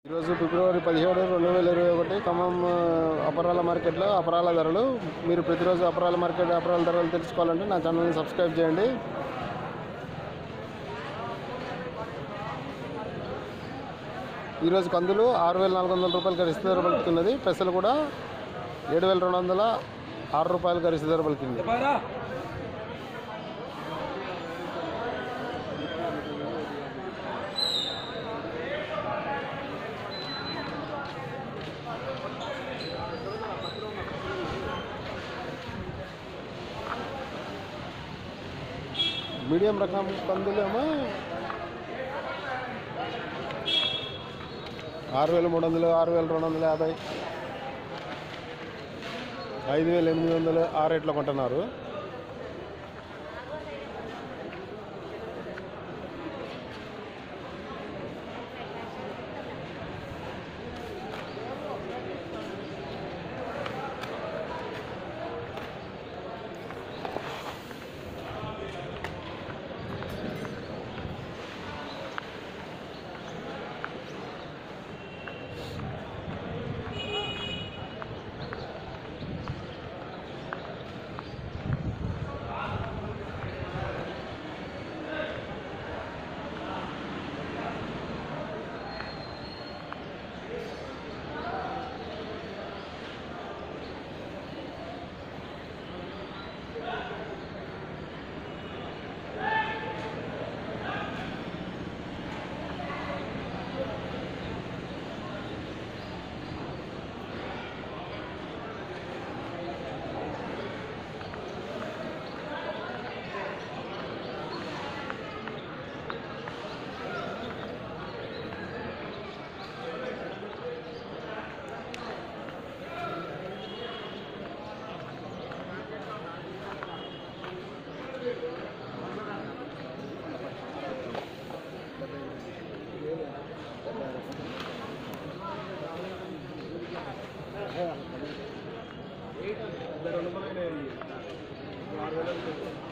ఈరోజు ఫిబ్రవరి పదిహేడు రెండు వేల ఇరవై ఒకటి ఖమ్మం ఆ, అపరాల మార్కెట్లో అపరాల ధరలు మీరు ప్రతిరోజు అపరాల మార్కెట్ అపరాల ధరలు తెలుసుకోవాలంటే నా ఛానల్ని సబ్స్క్రైబ్ చేయండి ఈరోజు కందులు ఆరు వేల నాలుగు వందల రూపాయలు గరిష్ట ధర పలుకుతున్నది పెసలు కూడా ఏడు వేల రెండు వందల ఆరు రూపాయలు గరిష్ట ధర పలికింది మీడియం రకం కందులేమో ఆరు వేల మూడు వందలు ఆరు వేల రెండు వందల యాభై ఐదు వేల ఎనిమిది వందలు ఆ రేట్లో కొంటున్నారు ఆరు వేలు